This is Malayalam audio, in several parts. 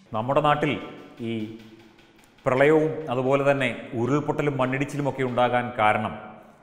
നമ്മുടെ നാട്ടിൽ ഈ പ്രളയവും അതുപോലെ തന്നെ ഉരുൾപൊട്ടലും മണ്ണിടിച്ചിലുമൊക്കെ ഉണ്ടാകാൻ കാരണം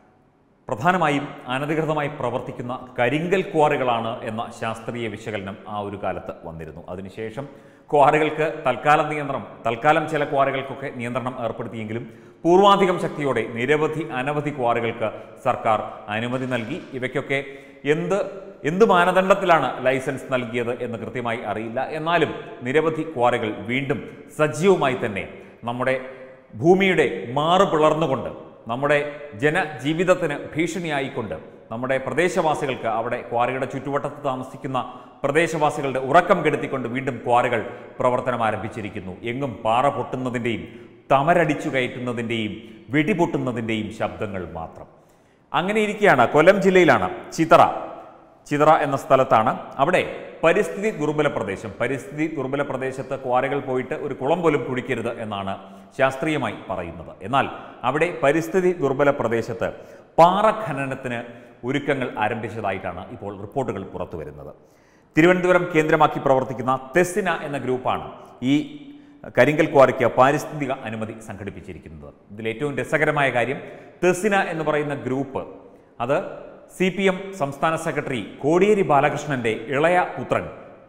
പ്രധാനമായും അനധികൃതമായി പ്രവർത്തിക്കുന്ന കരിങ്കൽ ക്വാറികളാണ് എന്ന ശാസ്ത്രീയ വിശകലനം ആ ഒരു കാലത്ത് വന്നിരുന്നു അതിനുശേഷം ക്വാറികൾക്ക് തൽക്കാലം നിയന്ത്രണം തൽക്കാലം ചില ക്വാറികൾക്കൊക്കെ നിയന്ത്രണം ഏർപ്പെടുത്തിയെങ്കിലും പൂർവാധികം ശക്തിയോടെ നിരവധി അനവധി ക്വാറികൾക്ക് സർക്കാർ അനുമതി നൽകി ഇവയ്ക്കൊക്കെ എന്ത് എന്ത് മാനദണ്ഡത്തിലാണ് ലൈസൻസ് നൽകിയത് എന്ന് കൃത്യമായി അറിയില്ല എന്നാലും നിരവധി ക്വാറികൾ വീണ്ടും സജീവമായി തന്നെ നമ്മുടെ ഭൂമിയുടെ മാറ് പിളർന്നുകൊണ്ട് നമ്മുടെ ജനജീവിതത്തിന് ഭീഷണിയായിക്കൊണ്ട് നമ്മുടെ പ്രദേശവാസികൾക്ക് അവിടെ ക്വാറിയുടെ ചുറ്റുവട്ടത്ത് താമസിക്കുന്ന പ്രദേശവാസികളുടെ ഉറക്കം കെടുത്തിക്കൊണ്ട് വീണ്ടും ക്വാറികൾ പ്രവർത്തനം ആരംഭിച്ചിരിക്കുന്നു എങ്ങും പാറ പൊട്ടുന്നതിൻ്റെയും തമരടിച്ചു കയറ്റുന്നതിൻ്റെയും വെടിപൊട്ടുന്നതിൻ്റെയും ശബ്ദങ്ങൾ മാത്രം അങ്ങനെ ഇരിക്കുകയാണ് കൊല്ലം ജില്ലയിലാണ് ചിതറ ചിതറ എന്ന സ്ഥലത്താണ് അവിടെ പരിസ്ഥിതി ദുർബല പ്രദേശം പരിസ്ഥിതി ദുർബല പ്രദേശത്ത് ക്വാറികൾ പോയിട്ട് ഒരു കുളം പോലും കുഴിക്കരുത് എന്നാണ് ശാസ്ത്രീയമായി പറയുന്നത് എന്നാൽ അവിടെ പരിസ്ഥിതി ദുർബല പ്രദേശത്ത് പാറ ഖനനത്തിന് ഒരുക്കങ്ങൾ ആരംഭിച്ചതായിട്ടാണ് ഇപ്പോൾ റിപ്പോർട്ടുകൾ പുറത്തു വരുന്നത് തിരുവനന്തപുരം കേന്ദ്രമാക്കി പ്രവർത്തിക്കുന്ന തെസിന എന്ന ഗ്രൂപ്പാണ് ഈ കരിങ്കൽ ക്വാറിക്ക് പാരിസ്ഥിതിക അനുമതി സംഘടിപ്പിച്ചിരിക്കുന്നത് ഇതിൽ ഏറ്റവും രസകരമായ കാര്യം തെസിന എന്ന് പറയുന്ന ഗ്രൂപ്പ് അത് സി പി എം സംസ്ഥാന സെക്രട്ടറി കോടിയേരി ബാലകൃഷ്ണന്റെ ഇളയ പുത്രൻ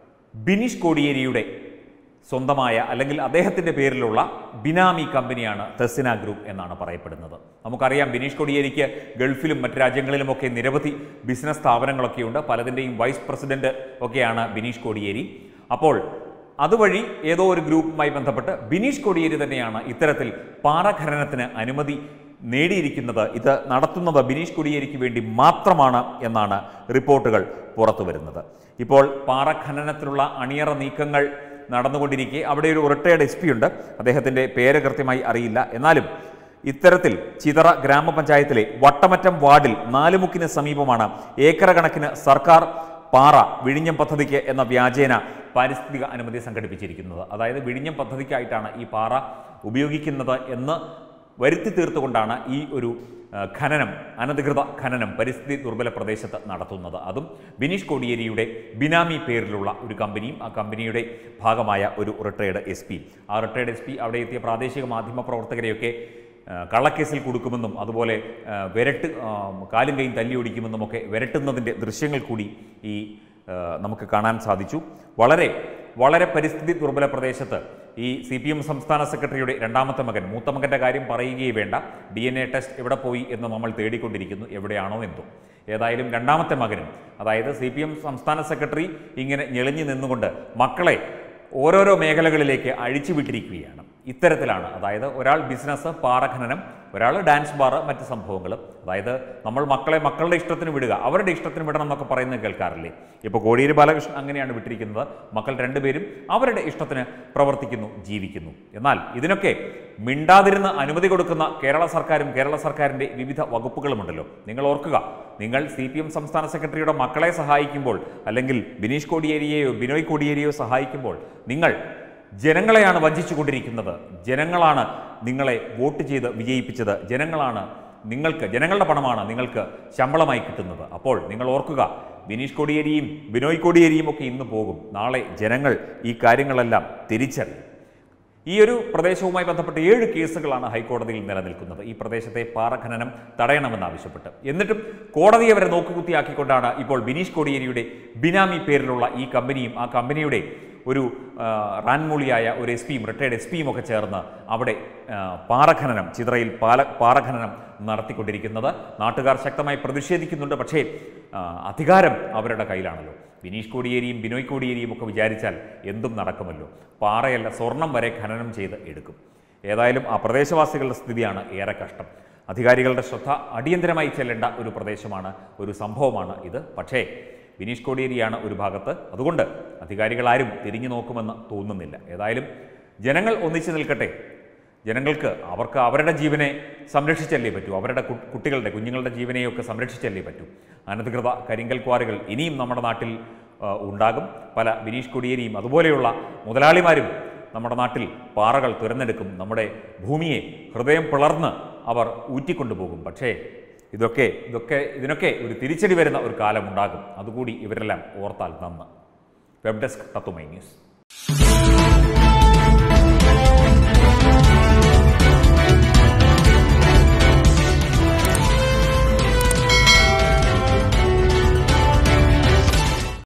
ബിനീഷ് കോടിയേരിയുടെ സ്വന്തമായ അല്ലെങ്കിൽ അദ്ദേഹത്തിന്റെ പേരിലുള്ള ബിനാമി കമ്പനിയാണ് തെസിന ഗ്രൂപ്പ് എന്നാണ് പറയപ്പെടുന്നത് നമുക്കറിയാം ബിനീഷ് കോടിയേരിക്ക് ഗൾഫിലും മറ്റ് രാജ്യങ്ങളിലുമൊക്കെ നിരവധി ബിസിനസ് സ്ഥാപനങ്ങളൊക്കെയുണ്ട് പലതിൻ്റെയും വൈസ് പ്രസിഡന്റ് ഒക്കെയാണ് ബിനീഷ് കോടിയേരി അപ്പോൾ അതുവഴി ഏതോ ഒരു ഗ്രൂപ്പുമായി ബന്ധപ്പെട്ട് ബിനീഷ് കോടിയേരി തന്നെയാണ് ഇത്തരത്തിൽ പാറ ഖനനത്തിന് അനുമതി നേടിയിരിക്കുന്നത് ഇത് നടത്തുന്നത് ബിനീഷ് കോടിയേരിക്ക് വേണ്ടി മാത്രമാണ് എന്നാണ് റിപ്പോർട്ടുകൾ പുറത്തു വരുന്നത് ഇപ്പോൾ പാറ ഖനനത്തിനുള്ള അണിയറ നീക്കങ്ങൾ നടന്നുകൊണ്ടിരിക്കെ അവിടെ ഒരു റിട്ടയർഡ് എസ് പി ഉണ്ട് അദ്ദേഹത്തിൻ്റെ പേര് കൃത്യമായി അറിയില്ല എന്നാലും ഇത്തരത്തിൽ ചിതറ ഗ്രാമപഞ്ചായത്തിലെ വട്ടമറ്റം വാർഡിൽ നാലുമുക്കിന് സമീപമാണ് ഏക്കർ കണക്കിന് സർക്കാർ പാറ വിഴിഞ്ഞം പദ്ധതിക്ക് എന്ന വ്യാജേന പാരിസ്ഥിതിക അനുമതി സംഘടിപ്പിച്ചിരിക്കുന്നത് അതായത് വിഴിഞ്ഞം പദ്ധതിക്കായിട്ടാണ് ഈ പാറ ഉപയോഗിക്കുന്നത് എന്ന് വരുത്തി തീർത്തുകൊണ്ടാണ് ഈ ഒരു ആ, ഖനനം അനധികൃത ഖനനം പരിസ്ഥിതി ദുർബല പ്രദേശത്ത് നടത്തുന്നത് അതും ബിനീഷ് കോടിയേരിയുടെ ബിനാമി പേരിലുള്ള ഒരു കമ്പനിയും ആ കമ്പനിയുടെ ഭാഗമായ ഒരു റിട്ടയർഡ് എസ് പി ആ റിട്ടയർഡ് എസ് പി അവിടെ എത്തിയ പ്രാദേശിക മാധ്യമ പ്രവർത്തകരെയൊക്കെ ആ, കള്ളക്കേസിൽ കൊടുക്കുമെന്നും അതുപോലെ ആ, വിരട്ട് ആ, കാലും കൈയും തല്ലിയൊടിക്കുമെന്നും ഒക്കെ വിരട്ടുന്നതിൻ്റെ ദൃശ്യങ്ങൾ കൂടി ഈ ആ, നമുക്ക് കാണാൻ സാധിച്ചു വളരെ വളരെ പരിസ്ഥിതി ദുർബല പ്രദേശത്ത് ഈ സി പി എം സംസ്ഥാന സെക്രട്ടറിയുടെ രണ്ടാമത്തെ മകൻ മൂത്ത മകൻ്റെ കാര്യം പറയുകയേ വേണ്ട ഡി എൻ എ ടെസ്റ്റ് എവിടെ പോയി എന്ന് നമ്മൾ തേടിക്കൊണ്ടിരിക്കുന്നു എവിടെയാണോ എന്തോ ഏതായാലും രണ്ടാമത്തെ മകനും അതായത് സി പി എം സംസ്ഥാന സെക്രട്ടറി ഇങ്ങനെ ഞെളിഞ്ഞു നിന്നുകൊണ്ട് മക്കളെ ഓരോരോ മേഖലകളിലേക്ക് അഴിച്ചുവിട്ടിരിക്കുകയാണ് ഇത്തരത്തിലാണ് അതായത് ഒരാൾ ബിസിനസ് പാറഖനനം ഒരാൾ ഡാൻസ് ബാർ മറ്റ് സംഭവങ്ങൾ അതായത് നമ്മൾ മക്കളെ മക്കളുടെ ഇഷ്ടത്തിന് വിടുക അവരുടെ ഇഷ്ടത്തിന് വിടണം എന്നൊക്കെ പറയുന്നത് കേൾക്കാറില്ലേ ഇപ്പോൾ കോടിയേരി ബാലകൃഷ്ണൻ അങ്ങനെയാണ് വിട്ടിരിക്കുന്നത് മക്കൾ രണ്ടുപേരും അവരുടെ ഇഷ്ടത്തിന് പ്രവർത്തിക്കുന്നു ജീവിക്കുന്നു എന്നാൽ ഇതിനൊക്കെ മിണ്ടാതിരുന്ന് അനുമതി കൊടുക്കുന്ന കേരള സർക്കാരും കേരള സർക്കാരിൻ്റെ വിവിധ വകുപ്പുകളുമുണ്ടല്ലോ നിങ്ങൾ ഓർക്കുക നിങ്ങൾ സി പി എം സംസ്ഥാന സെക്രട്ടറിയുടെ മക്കളെ സഹായിക്കുമ്പോൾ അല്ലെങ്കിൽ ബിനീഷ് കോടിയേരിയെയോ ബിനോയ് കോടിയേരിയോ സഹായിക്കുമ്പോൾ നിങ്ങൾ ജനങ്ങളെയാണ് വഞ്ചിച്ചുകൊണ്ടിരിക്കുന്നത് ജനങ്ങളാണ് നിങ്ങളെ വോട്ട് ചെയ്ത് വിജയിപ്പിച്ചത് ജനങ്ങളാണ് നിങ്ങൾക്ക് ജനങ്ങളുടെ പണമാണ് നിങ്ങൾക്ക് ശമ്പളമായി കിട്ടുന്നത് അപ്പോൾ നിങ്ങൾ ഓർക്കുക ബിനീഷ് കോടിയേരിയും ബിനോയ് കോടിയേരിയും ഒക്കെ ഇന്ന് പോകും നാളെ ജനങ്ങൾ ഈ കാര്യങ്ങളെല്ലാം തിരിച്ചറിയും ഈ ഒരു പ്രദേശവുമായി ബന്ധപ്പെട്ട് ഏഴ് കേസുകളാണ് ഹൈക്കോടതിയിൽ നിലനിൽക്കുന്നത് ഈ പ്രദേശത്തെ പാറഖനനം തടയണമെന്നാവശ്യപ്പെട്ട് എന്നിട്ടും കോടതിയെ വരെ നോക്കുകുത്തിയാക്കിക്കൊണ്ടാണ് ഇപ്പോൾ ബിനീഷ് കോടിയേരിയുടെ ബിനാമി പേരിലുള്ള ഈ കമ്പനിയും ആ കമ്പനിയുടെ ഒരു ആ, റാൻമൂളിയായ ഒരു എസ് പിയും റിട്ടയർഡ് എസ് പിയും ഒക്കെ ചേർന്ന് അവിടെ ആ, പാറഖനനം ചിത്രയിൽ പാല പാറഖനനം നടത്തിക്കൊണ്ടിരിക്കുന്നത് നാട്ടുകാർ ശക്തമായി പ്രതിഷേധിക്കുന്നുണ്ട് പക്ഷേ ആ, അധികാരം അവരുടെ കയ്യിലാണല്ലോ ബിനീഷ് കോടിയേരിയും ബിനോയ് കോടിയേരിയും ഒക്കെ വിചാരിച്ചാൽ എന്തും നടക്കുമല്ലോ പാറയല്ല സ്വർണം വരെ ഖനനം ചെയ്ത് എടുക്കും ഏതായാലും ആ പ്രദേശവാസികളുടെ സ്ഥിതിയാണ് ഏറെ കഷ്ടം അധികാരികളുടെ ശ്രദ്ധ അടിയന്തരമായി ചെല്ലേണ്ട ഒരു പ്രദേശമാണ് ഒരു സംഭവമാണ് ഇത് പക്ഷേ ബിനീഷ് കോടിയേരിയാണ് ഒരു ഭാഗത്ത് അതുകൊണ്ട് അധികാരികളാരും തിരിഞ്ഞു നോക്കുമെന്ന് തോന്നുന്നില്ല ഏതായാലും ജനങ്ങൾ ഒന്നിച്ചു നിൽക്കട്ടെ ജനങ്ങൾക്ക് അവർക്ക് അവരുടെ ജീവനെ സംരക്ഷിച്ചല്ലേ പറ്റൂ അവരുടെ കു- കുട്ടികളുടെ കുഞ്ഞുങ്ങളുടെ ജീവനെയൊക്കെ സംരക്ഷിച്ചല്ലേ പറ്റൂ അനധികൃത കരിങ്കൽ ക്വാറികൾ ഇനിയും നമ്മുടെ നാട്ടിൽ ആ, ഉണ്ടാകും പല ബിനീഷ് കൊടിയേരിയും അതുപോലെയുള്ള മുതലാളിമാരും നമ്മുടെ നാട്ടിൽ പാറകൾ തുരന്നെടുക്കും നമ്മുടെ ഭൂമിയെ ഹൃദയം പിളർന്ന് അവർ ഊറ്റിക്കൊണ്ടുപോകും പക്ഷേ ഇതൊക്കെ ഇതൊക്കെ ഇതിനൊക്കെ ഒരു തിരിച്ചടി വരുന്ന ഒരു കാലം ഉണ്ടാകും അതുകൂടി ഇവരെല്ലാം ഓർത്താൽ നന്ന് വെബ് ഡെസ്ക് തത്തുമൈ ന്യൂസ്